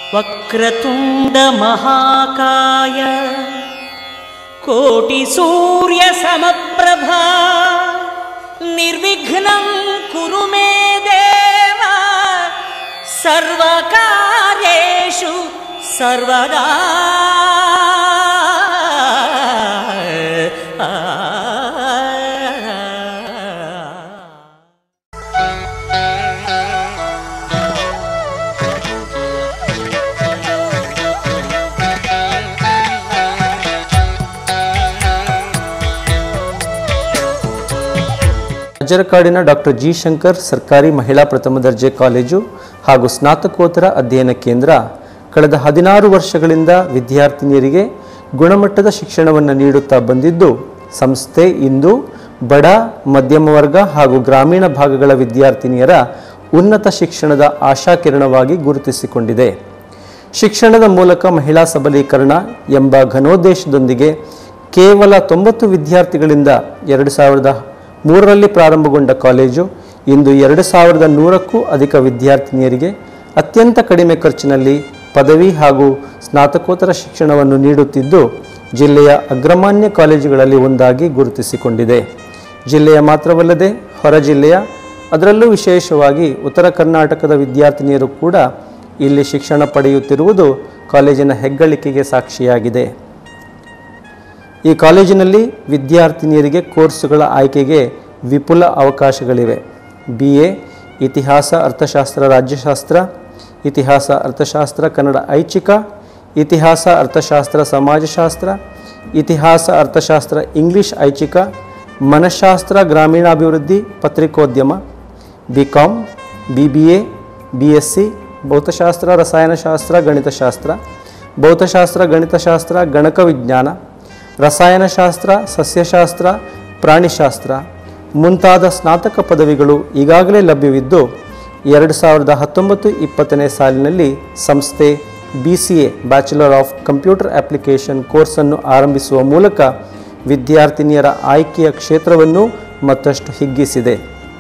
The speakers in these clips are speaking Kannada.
वक्रतुण्डमहाकाय कोटिसूर्यसमप्रभा निर्विघ्नं कुरु मे देव सर्वकार्येषु सर्वदा ಅಜ್ಜರಕಾಡಿನ ಡಾಕ್ಟರ್ ಜಿ ಶಂಕರ್ ಸರ್ಕಾರಿ ಮಹಿಳಾ ಪ್ರಥಮ ದರ್ಜೆ ಕಾಲೇಜು ಹಾಗೂ ಸ್ನಾತಕೋತ್ತರ ಅಧ್ಯಯನ ಕೇಂದ್ರ ಕಳೆದ ಹದಿನಾರು ವರ್ಷಗಳಿಂದ ವಿದ್ಯಾರ್ಥಿನಿಯರಿಗೆ ಗುಣಮಟ್ಟದ ಶಿಕ್ಷಣವನ್ನು ನೀಡುತ್ತಾ ಬಂದಿದ್ದು ಸಂಸ್ಥೆ ಇಂದು ಬಡ ಮಧ್ಯಮ ವರ್ಗ ಹಾಗೂ ಗ್ರಾಮೀಣ ಭಾಗಗಳ ವಿದ್ಯಾರ್ಥಿನಿಯರ ಉನ್ನತ ಶಿಕ್ಷಣದ ಆಶಾಕಿರಣವಾಗಿ ಗುರುತಿಸಿಕೊಂಡಿದೆ ಶಿಕ್ಷಣದ ಮೂಲಕ ಮಹಿಳಾ ಸಬಲೀಕರಣ ಎಂಬ ಘನೋದ್ದೇಶದೊಂದಿಗೆ ಕೇವಲ ತೊಂಬತ್ತು ವಿದ್ಯಾರ್ಥಿಗಳಿಂದ ಎರಡು ಸಾವಿರದ ಮೂರರಲ್ಲಿ ಪ್ರಾರಂಭಗೊಂಡ ಕಾಲೇಜು ಇಂದು ಎರಡು ಸಾವಿರದ ನೂರಕ್ಕೂ ಅಧಿಕ ವಿದ್ಯಾರ್ಥಿನಿಯರಿಗೆ ಅತ್ಯಂತ ಕಡಿಮೆ ಖರ್ಚಿನಲ್ಲಿ ಪದವಿ ಹಾಗೂ ಸ್ನಾತಕೋತ್ತರ ಶಿಕ್ಷಣವನ್ನು ನೀಡುತ್ತಿದ್ದು ಜಿಲ್ಲೆಯ ಅಗ್ರಮಾನ್ಯ ಕಾಲೇಜುಗಳಲ್ಲಿ ಒಂದಾಗಿ ಗುರುತಿಸಿಕೊಂಡಿದೆ ಜಿಲ್ಲೆಯ ಮಾತ್ರವಲ್ಲದೆ ಹೊರ ಜಿಲ್ಲೆಯ ಅದರಲ್ಲೂ ವಿಶೇಷವಾಗಿ ಉತ್ತರ ಕರ್ನಾಟಕದ ವಿದ್ಯಾರ್ಥಿನಿಯರು ಕೂಡ ಇಲ್ಲಿ ಶಿಕ್ಷಣ ಪಡೆಯುತ್ತಿರುವುದು ಕಾಲೇಜಿನ ಹೆಗ್ಗಳಿಕೆಗೆ ಸಾಕ್ಷಿಯಾಗಿದೆ ಈ ಕಾಲೇಜಿನಲ್ಲಿ ವಿದ್ಯಾರ್ಥಿನಿಯರಿಗೆ ಕೋರ್ಸುಗಳ ಆಯ್ಕೆಗೆ ವಿಪುಲ ಅವಕಾಶಗಳಿವೆ ಬಿ ಎ ಇತಿಹಾಸ ಅರ್ಥಶಾಸ್ತ್ರ ರಾಜ್ಯಶಾಸ್ತ್ರ ಇತಿಹಾಸ ಅರ್ಥಶಾಸ್ತ್ರ ಕನ್ನಡ ಐಚ್ಛಿಕ ಇತಿಹಾಸ ಅರ್ಥಶಾಸ್ತ್ರ ಸಮಾಜಶಾಸ್ತ್ರ ಇತಿಹಾಸ ಅರ್ಥಶಾಸ್ತ್ರ ಇಂಗ್ಲಿಷ್ ಐಚ್ಛಿಕ ಮನಃಶಾಸ್ತ್ರ ಗ್ರಾಮೀಣಾಭಿವೃದ್ಧಿ ಪತ್ರಿಕೋದ್ಯಮ B com B B A B S C ಭೌತಶಾಸ್ತ್ರ ರಸಾಯನಶಾಸ್ತ್ರ ಗಣಿತಶಾಸ್ತ್ರ ಭೌತಶಾಸ್ತ್ರ ಗಣಿತಶಾಸ್ತ್ರ ಗಣಕ ವಿಜ್ಞಾನ ರಸಾಯನಶಾಸ್ತ್ರ ಸಸ್ಯಶಾಸ್ತ್ರ ಪ್ರಾಣಿಶಾಸ್ತ್ರ ಮುಂತಾದ ಸ್ನಾತಕ ಪದವಿಗಳು ಈಗಾಗಲೇ ಲಭ್ಯವಿದ್ದು ಎರಡು ಸಾವಿರದ ಹತ್ತೊಂಬತ್ತು ಇಪ್ಪತ್ತನೇ ಸಾಲಿನಲ್ಲಿ ಸಂಸ್ಥೆ B C A bachelor of computer application ಕೋರ್ಸನ್ನು ಆರಂಭಿಸುವ ಮೂಲಕ ವಿದ್ಯಾರ್ಥಿನಿಯರ ಆಯ್ಕೆಯ ಕ್ಷೇತ್ರವನ್ನು ಮತ್ತಷ್ಟು ಹಿಗ್ಗಿಸಿದೆ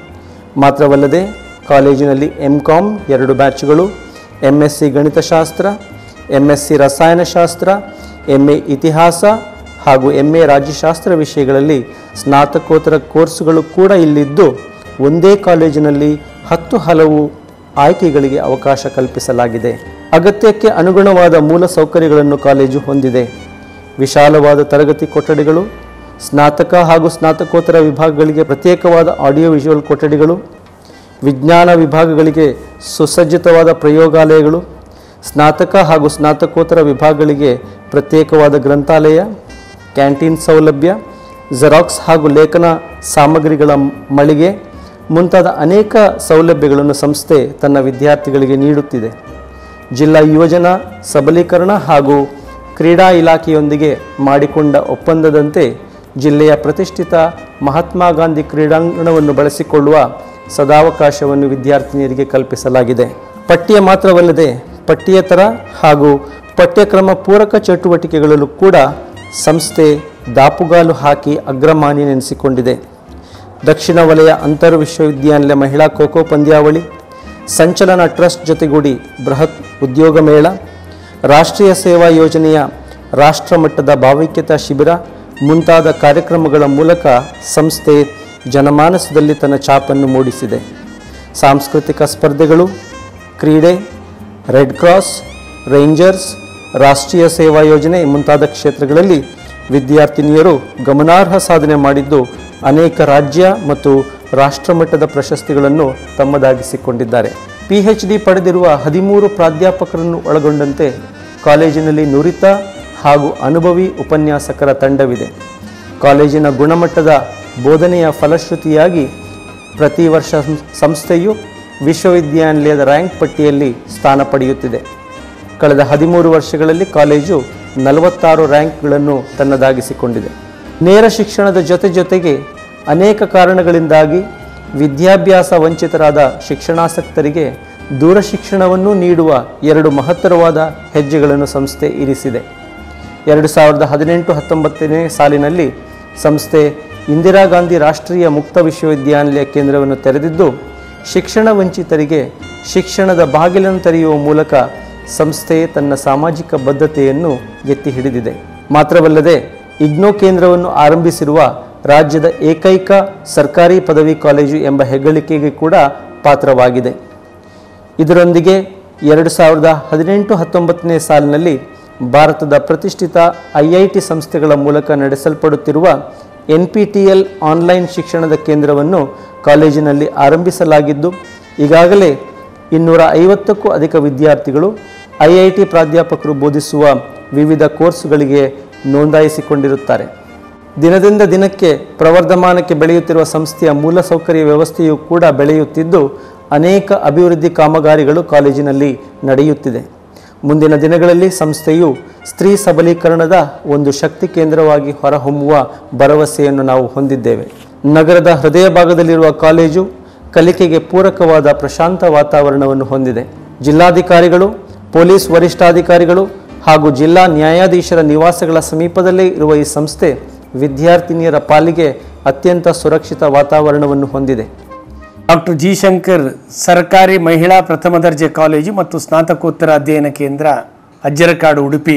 ಮಾತ್ರವಲ್ಲದೆ ಕಾಲೇಜಿನಲ್ಲಿ ಎಂ ಕಾಮ್ ಎರಡು ಬ್ಯಾಚ್ಗಳು ಎಮ್ ಎಸ್ ಸಿ ಗಣಿತಶಾಸ್ತ್ರ ಎಮ್ ಎಸ್ ಸಿ ರಸಾಯನಶಾಸ್ತ್ರ ಎಮ್ ಎ ಇತಿಹಾಸ ಹಾಗೂ ಎಮ್ ಎ ರಾಜ್ಯಶಾಸ್ತ್ರ ವಿಷಯಗಳಲ್ಲಿ ಸ್ನಾತಕೋತ್ತರ ಕೋರ್ಸುಗಳು ಕೂಡ ಇಲ್ಲಿದ್ದು ಒಂದೇ ಕಾಲೇಜಿನಲ್ಲಿ ಹತ್ತು ಹಲವು ಆಯ್ಕೆಗಳಿಗೆ ಅವಕಾಶ ಕಲ್ಪಿಸಲಾಗಿದೆ ಅಗತ್ಯಕ್ಕೆ ಅನುಗುಣವಾದ ಮೂಲ ಸೌಕರ್ಯಗಳನ್ನು ಕಾಲೇಜು ಹೊಂದಿದೆ ವಿಶಾಲವಾದ ತರಗತಿ ಕೊಠಡಿಗಳು ಸ್ನಾತಕ ಹಾಗೂ ಸ್ನಾತಕೋತ್ತರ ವಿಭಾಗಗಳಿಗೆ ಪ್ರತ್ಯೇಕವಾದ ಆಡಿಯೋ ವಿಜುವಲ್ ಕೊಠಡಿಗಳು ವಿಜ್ಞಾನ ವಿಭಾಗಗಳಿಗೆ ಸುಸಜ್ಜಿತವಾದ ಪ್ರಯೋಗಾಲಯಗಳು ಸ್ನಾತಕ ಹಾಗೂ ಸ್ನಾತಕೋತ್ತರ ವಿಭಾಗಗಳಿಗೆ ಪ್ರತ್ಯೇಕವಾದ ಗ್ರಂಥಾಲಯ ಕ್ಯಾಂಟೀನ್ ಸೌಲಭ್ಯ ಜೆರಾಕ್ಸ್ ಹಾಗೂ ಲೇಖನ ಸಾಮಗ್ರಿಗಳ ಮಳಿಗೆ ಮುಂತಾದ ಅನೇಕ ಸೌಲಭ್ಯಗಳನ್ನು ಸಂಸ್ಥೆ ತನ್ನ ವಿದ್ಯಾರ್ಥಿಗಳಿಗೆ ನೀಡುತ್ತಿದೆ ಜಿಲ್ಲಾ ಯುವಜನ ಸಬಲೀಕರಣ ಹಾಗೂ ಕ್ರೀಡಾ ಇಲಾಖೆಯೊಂದಿಗೆ ಮಾಡಿಕೊಂಡ ಒಪ್ಪಂದದಂತೆ ಜಿಲ್ಲೆಯ ಪ್ರತಿಷ್ಠಿತ ಮಹಾತ್ಮ ಗಾಂಧಿ ಕ್ರೀಡಾಂಗಣವನ್ನು ಬಳಸಿಕೊಳ್ಳುವ ಸದಾವಕಾಶವನ್ನು ವಿದ್ಯಾರ್ಥಿನಿಯರಿಗೆ ಕಲ್ಪಿಸಲಾಗಿದೆ ಪಠ್ಯ ಮಾತ್ರವಲ್ಲದೆ ಪಠ್ಯೇತರ ಹಾಗೂ ಪಠ್ಯಕ್ರಮ ಪೂರಕ ಚಟುವಟಿಕೆಗಳಲ್ಲೂ ಕೂಡ ಸಂಸ್ಥೆ ದಾಪುಗಾಲು ಹಾಕಿ ಅಗ್ರಮಾನ್ಯನೆನಿಸಿಕೊಂಡಿದೆ ದಕ್ಷಿಣ ವಲಯ ಅಂತರ್ ವಿಶ್ವವಿದ್ಯಾನಿಲಯ ಮಹಿಳಾ ಖೋಖೋ ಪಂದ್ಯಾವಳಿ ಸಂಚಲನ ಟ್ರಸ್ಟ್ ಜೊತೆಗೂಡಿ ಬೃಹತ್ ಉದ್ಯೋಗ ಮೇಳ ರಾಷ್ಟ್ರೀಯ ಸೇವಾ ಯೋಜನೆಯ ರಾಷ್ಟ್ರಮಟ್ಟದ ಭಾವೈಕ್ಯತಾ ಶಿಬಿರ ಮುಂತಾದ ಕಾರ್ಯಕ್ರಮಗಳ ಮೂಲಕ ಸಂಸ್ಥೆ ಜನಮಾನಸದಲ್ಲಿ ತನ್ನ ಛಾಪನ್ನು ಮೂಡಿಸಿದೆ ಸಾಂಸ್ಕೃತಿಕ ಸ್ಪರ್ಧೆಗಳು ಕ್ರೀಡೆ ರೆಡ್ ಕ್ರಾಸ್ ರೇಂಜರ್ಸ್ ರಾಷ್ಟ್ರೀಯ ಸೇವಾ ಯೋಜನೆ ಮುಂತಾದ ಕ್ಷೇತ್ರಗಳಲ್ಲಿ ವಿದ್ಯಾರ್ಥಿನಿಯರು ಗಮನಾರ್ಹ ಸಾಧನೆ ಮಾಡಿದ್ದು ಅನೇಕ ರಾಜ್ಯ ಮತ್ತು ರಾಷ್ಟ್ರಮಟ್ಟದ ಪ್ರಶಸ್ತಿಗಳನ್ನು ತಮ್ಮದಾಗಿಸಿಕೊಂಡಿದ್ದಾರೆ ಪಿ ಎಚ್ ಡಿ ಪಡೆದಿರುವ ಹದಿಮೂರು ಪ್ರಾಧ್ಯಾಪಕರನ್ನು ಒಳಗೊಂಡಂತೆ ಕಾಲೇಜಿನಲ್ಲಿ ನುರಿತ ಹಾಗೂ ಅನುಭವಿ ಉಪನ್ಯಾಸಕರ ತಂಡವಿದೆ ಕಾಲೇಜಿನ ಗುಣಮಟ್ಟದ ಬೋಧನೆಯ ಫಲಶ್ರುತಿಯಾಗಿ ಪ್ರತಿ ವರ್ಷ ಸಂ- ಸಂಸ್ಥೆಯು ವಿಶ್ವವಿದ್ಯಾನಿಲಯದ ರ್ಯಾಂಕ್ ಪಟ್ಟಿಯಲ್ಲಿ ಸ್ಥಾನ ಪಡೆಯುತ್ತಿದೆ ಕಳೆದ ಹದಿಮೂರು ವರ್ಷಗಳಲ್ಲಿ ಕಾಲೇಜು ನಲವತ್ತಾರು ರ್ಯಾಂಕ್ಗಳನ್ನು ತನ್ನದಾಗಿಸಿಕೊಂಡಿದೆ ನೇರ ಶಿಕ್ಷಣದ ಜೊತೆ ಜೊತೆಗೆ ಅನೇಕ ಕಾರಣಗಳಿಂದಾಗಿ ವಿದ್ಯಾಭ್ಯಾಸ ವಂಚಿತರಾದ ಶಿಕ್ಷಣಾಸಕ್ತರಿಗೆ ದೂರ ಶಿಕ್ಷಣವನ್ನು ನೀಡುವ ಎರಡು ಮಹತ್ತರವಾದ ಹೆಜ್ಜೆಗಳನ್ನು ಸಂಸ್ಥೆ ಇರಿಸಿದೆ ಎರಡು ಸಾವಿರದ ಹದಿನೆಂಟು ಹತ್ತೊಂಬತ್ತನೇ ಸಾಲಿನಲ್ಲಿ ಸಂಸ್ಥೆ ಇಂದಿರಾ ಗಾಂಧಿ ರಾಷ್ಟ್ರೀಯ ಮುಕ್ತ ವಿಶ್ವವಿದ್ಯಾನಿಲಯ ಕೇಂದ್ರವನ್ನು ತೆರೆದಿದ್ದು ಶಿಕ್ಷಣ ವಂಚಿತರಿಗೆ ಶಿಕ್ಷಣದ ಬಾಗಿಲನ್ನು ತೆರೆಯುವ ಮೂಲಕ ಸಂಸ್ಥೆ ತನ್ನ ಸಾಮಾಜಿಕ ಬದ್ಧತೆಯನ್ನು ಎತ್ತಿ ಹಿಡಿದಿದೆ ಮಾತ್ರವಲ್ಲದೆ ಇಗ್ನೋ ಕೇಂದ್ರವನ್ನು ಆರಂಭಿಸಿರುವ ರಾಜ್ಯದ ಏಕೈಕ ಸರ್ಕಾರಿ ಪದವಿ ಕಾಲೇಜು ಎಂಬ ಹೆಗ್ಗಳಿಕೆಗೆ ಕೂಡ ಪಾತ್ರವಾಗಿದೆ ಇದರೊಂದಿಗೆ ಎರಡು ಸಾವಿರದ ಹದಿನೆಂಟು ಹತ್ತೊಂಬತ್ತನೇ ಸಾಲಿನಲ್ಲಿ ಭಾರತದ ಪ್ರತಿಷ್ಠಿತ ಐ ಐ ಟಿ ಸಂಸ್ಥೆಗಳ ಮೂಲಕ ನಡೆಸಲ್ಪಡುತ್ತಿರುವ N P T L online ಶಿಕ್ಷಣದ ಕೇಂದ್ರವನ್ನು ಕಾಲೇಜಿನಲ್ಲಿ ಆರಂಭಿಸಲಾಗಿದ್ದು ಈಗಾಗಲೇ ಇನ್ನೂರ ಐವತ್ತಕ್ಕೂ ಅಧಿಕ ವಿದ್ಯಾರ್ಥಿಗಳು ಐ ಐ ಟಿ ಪ್ರಾಧ್ಯಾಪಕರು ಬೋಧಿಸುವ ವಿವಿಧ ಕೋರ್ಸುಗಳಿಗೆ ನೋಂದಾಯಿಸಿಕೊಂಡಿರುತ್ತಾರೆ ದಿನದಿಂದ ದಿನಕ್ಕೆ ಪ್ರವರ್ಧಮಾನಕ್ಕೆ ಬೆಳೆಯುತ್ತಿರುವ ಸಂಸ್ಥೆಯ ಮೂಲಸೌಕರ್ಯ ವ್ಯವಸ್ಥೆಯು ಕೂಡ ಬೆಳೆಯುತ್ತಿದ್ದು ಅನೇಕ ಅಭಿವೃದ್ಧಿ ಕಾಮಗಾರಿಗಳು ಕಾಲೇಜಿನಲ್ಲಿ ನಡೆಯುತ್ತಿದೆ ಮುಂದಿನ ದಿನಗಳಲ್ಲಿ ಸಂಸ್ಥೆಯು ಸ್ತ್ರೀ ಸಬಲೀಕರಣದ ಒಂದು ಶಕ್ತಿ ಕೇಂದ್ರವಾಗಿ ಹೊರಹೊಮ್ಮುವ ಭರವಸೆಯನ್ನು ನಾವು ಹೊಂದಿದ್ದೇವೆ ನಗರದ ಹೃದಯ ಭಾಗದಲ್ಲಿರುವ ಕಾಲೇಜು ಕಲಿಕೆಗೆ ಪೂರಕವಾದ ಪ್ರಶಾಂತ ವಾತಾವರಣವನ್ನು ಹೊಂದಿದೆ ಜಿಲ್ಲಾಧಿಕಾರಿಗಳು ಪೊಲೀಸ್ ವರಿಷ್ಠಾಧಿಕಾರಿಗಳು ಹಾಗೂ ಜಿಲ್ಲಾ ನ್ಯಾಯಾಧೀಶರ ನಿವಾಸಗಳ ಸಮೀಪದಲ್ಲೇ ಇರುವ ಈ ಸಂಸ್ಥೆ ವಿದ್ಯಾರ್ಥಿನಿಯರ ಪಾಲಿಗೆ ಅತ್ಯಂತ ಸುರಕ್ಷಿತ ವಾತಾವರಣವನ್ನು ಹೊಂದಿದೆ ಡಾಕ್ಟರ್ ಜಿ ಶಂಕರ್ ಸರ್ಕಾರಿ ಮಹಿಳಾ ಪ್ರಥಮ ದರ್ಜೆ ಕಾಲೇಜು ಮತ್ತು ಸ್ನಾತಕೋತ್ತರ ಅಧ್ಯಯನ ಕೇಂದ್ರ ಅಜ್ಜರಕಾಡು ಉಡುಪಿ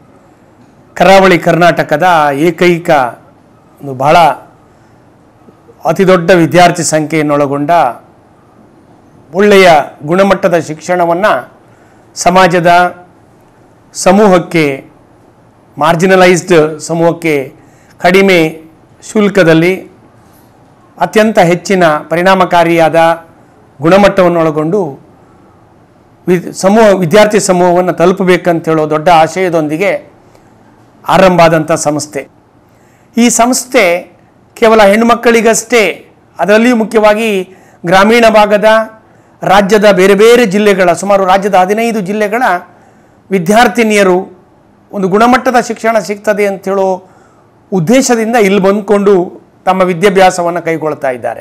ಕರಾವಳಿ ಕರ್ನಾಟಕದ ಏಕೈಕ ಒಂದು ಬಹಳ ಅತಿ ದೊಡ್ಡ ವಿದ್ಯಾರ್ಥಿ ಸಂಖ್ಯೆಯನ್ನೊಳಗೊಂಡ ಒಳ್ಳೆಯ ಗುಣಮಟ್ಟದ ಶಿಕ್ಷಣವನ್ನು ಸಮಾಜದ ಸಮೂಹಕ್ಕೆ ಮಾರ್ಜಿನಲೈಸ್ಡ್ ಸಮೂಹಕ್ಕೆ ಕಡಿಮೆ ಶುಲ್ಕದಲ್ಲಿ ಅತ್ಯಂತ ಹೆಚ್ಚಿನ ಪರಿಣಾಮಕಾರಿಯಾದ ಗುಣಮಟ್ಟವನ್ನು ಒಳಗೊಂಡು ವಿ ಸಮೂಹ ವಿದ್ಯಾರ್ಥಿ ಸಮೂಹವನ್ನು ತಲುಪಬೇಕಂತ ಹೇಳೋ ದೊಡ್ಡ ಆಶಯದೊಂದಿಗೆ ಆರಂಭ ಆದಂಥ ಸಂಸ್ಥೆ ಈ ಸಂಸ್ಥೆ ಕೇವಲ ಹೆಣ್ಣುಮಕ್ಕಳಿಗಷ್ಟೇ ಅದರಲ್ಲಿಯೂ ಮುಖ್ಯವಾಗಿ ಗ್ರಾಮೀಣ ಭಾಗದ ರಾಜ್ಯದ ಬೇರೆ ಬೇರೆ ಜಿಲ್ಲೆಗಳ ಸುಮಾರು ರಾಜ್ಯದ ಹದಿನೈದು ಜಿಲ್ಲೆಗಳ ವಿದ್ಯಾರ್ಥಿನಿಯರು ಒಂದು ಗುಣಮಟ್ಟದ ಶಿಕ್ಷಣ ಸಿಗ್ತದೆ ಅಂತೇಳೋ ಉದ್ದೇಶದಿಂದ ಇಲ್ಲಿ ಬಂದ್ಕೊಂಡು ತಮ್ಮ ವಿದ್ಯಾಭ್ಯಾಸವನ್ನು ಕೈಗೊಳ್ತಾ ಇದ್ದಾರೆ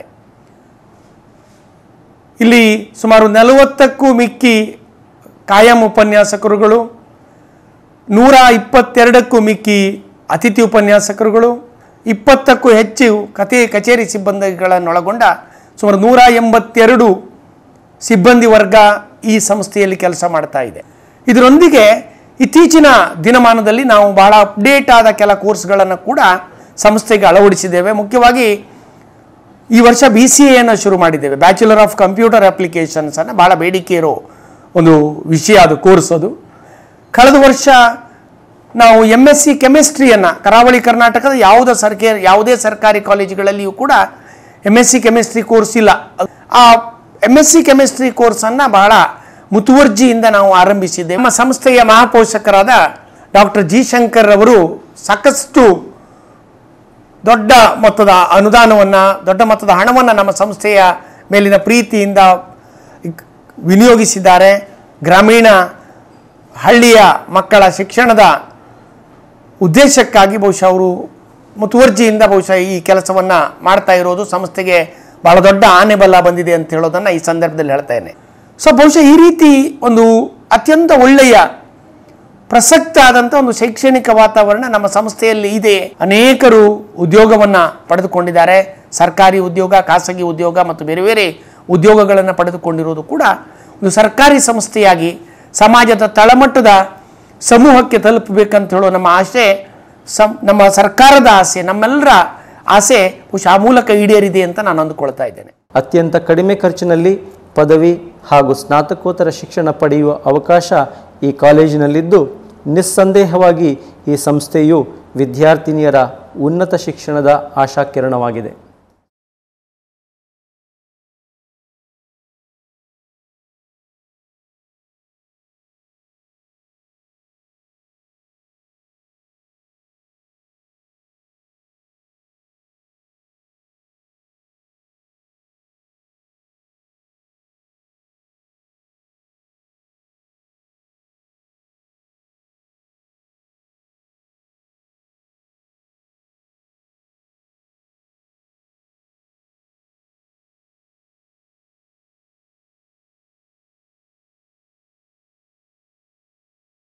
ಇಲ್ಲಿ ಸುಮಾರು ನಲವತ್ತಕ್ಕೂ ಮಿಕ್ಕಿ ಕಾಯಂ ಉಪನ್ಯಾಸಕರುಗಳು ನೂರ ಇಪ್ಪತ್ತೆರಡಕ್ಕೂ ಮಿಕ್ಕಿ ಅತಿಥಿ ಉಪನ್ಯಾಸಕರುಗಳು ಇಪ್ಪತ್ತಕ್ಕೂ ಹೆಚ್ಚು ಕತೆ ಕಚೇರಿ ಸಿಬ್ಬಂದಿಗಳನ್ನೊಳಗೊಂಡ ಸುಮಾರು ನೂರ ಎಂಬತ್ತೆರಡು ಸಿಬ್ಬಂದಿ ವರ್ಗ ಈ ಸಂಸ್ಥೆಯಲ್ಲಿ ಕೆಲಸ ಮಾಡ್ತಾ ಇದೆ ಇದರೊಂದಿಗೆ ಇತ್ತೀಚಿನ ದಿನಮಾನದಲ್ಲಿ ನಾವು ಬಹಳ ಅಪ್ಡೇಟ್ ಆದ ಕೆಲ ಕೋರ್ಸ್ಗಳನ್ನು ಕೂಡ ಸಂಸ್ಥೆಗೆ ಅಳವಡಿಸಿದ್ದೇವೆ ಮುಖ್ಯವಾಗಿ ಈ ವರ್ಷ ಬಿ ಸಿ ಎಯನ್ನು ಶುರು ಮಾಡಿದ್ದೇವೆ ಬ್ಯಾಚುಲರ್ ಆಫ್ ಕಂಪ್ಯೂಟರ್ ಅಪ್ಲಿಕೇಶನ್ಸನ್ನು ಭಾಳ ಬೇಡಿಕೆ ಇರೋ ಒಂದು ವಿಷಯ ಅದು ಕೋರ್ಸ್ ಅದು ಕಳೆದ ವರ್ಷ ನಾವು ಎಮ್ ಎಸ್ ಸಿ ಕೆಮಿಸ್ಟ್ರಿಯನ್ನು ಕರಾವಳಿ ಕರ್ನಾಟಕದ ಯಾವುದೇ ಸರ್ಕಾರಿ ಯಾವುದೇ ಸರ್ಕಾರಿ ಕಾಲೇಜುಗಳಲ್ಲಿಯೂ ಕೂಡ M S C chemistry course ಇಲ್ಲ ಆ ಎಮ್ ಎಸ್ ಸಿ ಕೆಮಿಸ್ಟ್ರಿ ಕೋರ್ಸನ್ನು ಬಹಳ ಮುತುವರ್ಜಿಯಿಂದ ನಾವು ಆರಂಭಿಸಿದ್ದೇವೆ ನಮ್ಮ ಸಂಸ್ಥೆಯ ಮಹಾಪೋಷಕರಾದ ಡಾಕ್ಟರ್ ಜಿ ಶಂಕರ್ ಅವರು ಸಾಕಷ್ಟು ದೊಡ್ಡ ಮೊತ್ತದ ಅನುದಾನವನ್ನು ದೊಡ್ಡ ಮೊತ್ತದ ಹಣವನ್ನು ನಮ್ಮ ಸಂಸ್ಥೆಯ ಮೇಲಿನ ಪ್ರೀತಿಯಿಂದ ವಿನಿಯೋಗಿಸಿದ್ದಾರೆ ಗ್ರಾಮೀಣ ಹಳ್ಳಿಯ ಮಕ್ಕಳ ಶಿಕ್ಷಣದ ಉದ್ದೇಶಕ್ಕಾಗಿ ಬಹುಶಃ ಅವರು ಮುತುವರ್ಜಿಯಿಂದ ಬಹುಶಃ ಈ ಕೆಲಸವನ್ನು ಮಾಡ್ತಾ ಇರೋದು ಸಂಸ್ಥೆಗೆ ಬಹಳ ದೊಡ್ಡ ಆನೆ ಬಲ ಬಂದಿದೆ ಅಂತ ಹೇಳೋದನ್ನು ಈ ಸಂದರ್ಭದಲ್ಲಿ ಹೇಳ್ತೇನೆ ಸೊ ಬಹುಶಃ ಈ ರೀತಿ ಒಂದು ಅತ್ಯಂತ ಒಳ್ಳೆಯ ಪ್ರಸಕ್ತ ಆದಂಥ ಒಂದು ಶೈಕ್ಷಣಿಕ ವಾತಾವರಣ ನಮ್ಮ ಸಂಸ್ಥೆಯಲ್ಲಿ ಇದೆ ಅನೇಕರು ಉದ್ಯೋಗವನ್ನು ಪಡೆದುಕೊಂಡಿದ್ದಾರೆ ಸರ್ಕಾರಿ ಉದ್ಯೋಗ ಖಾಸಗಿ ಉದ್ಯೋಗ ಮತ್ತು ಬೇರೆ ಬೇರೆ ಉದ್ಯೋಗಗಳನ್ನು ಪಡೆದುಕೊಂಡಿರೋದು ಕೂಡ ಒಂದು ಸರ್ಕಾರಿ ಸಂಸ್ಥೆಯಾಗಿ ಸಮಾಜದ ತಳಮಟ್ಟದ ಸಮೂಹಕ್ಕೆ ತಲುಪಬೇಕಂತ ಹೇಳೋ ನಮ್ಮ ಆಸೆ ಸಂ ನಮ್ಮ ಸರ್ಕಾರದ ಆಸೆ ನಮ್ಮೆಲ್ಲರ ಆಸೆ ಬಹುಶಃ ಆ ಮೂಲಕ ಈಡೇರಿದೆ ಅಂತ ನಾನು ಅಂದುಕೊಳ್ತಾ ಇದ್ದೇನೆ ಅತ್ಯಂತ ಕಡಿಮೆ ಖರ್ಚಿನಲ್ಲಿ ಪದವಿ ಹಾಗೂ ಸ್ನಾತಕೋತ್ತರ ಶಿಕ್ಷಣ ಪಡೆಯುವ ಅವಕಾಶ ಈ ಕಾಲೇಜಿನಲ್ಲಿದ್ದು ನಿಸ್ಸಂದೇಹವಾಗಿ ಈ ಸಂಸ್ಥೆಯು ವಿದ್ಯಾರ್ಥಿನಿಯರ ಉನ್ನತ ಶಿಕ್ಷಣದ ಆಶಾಕಿರಣವಾಗಿದೆ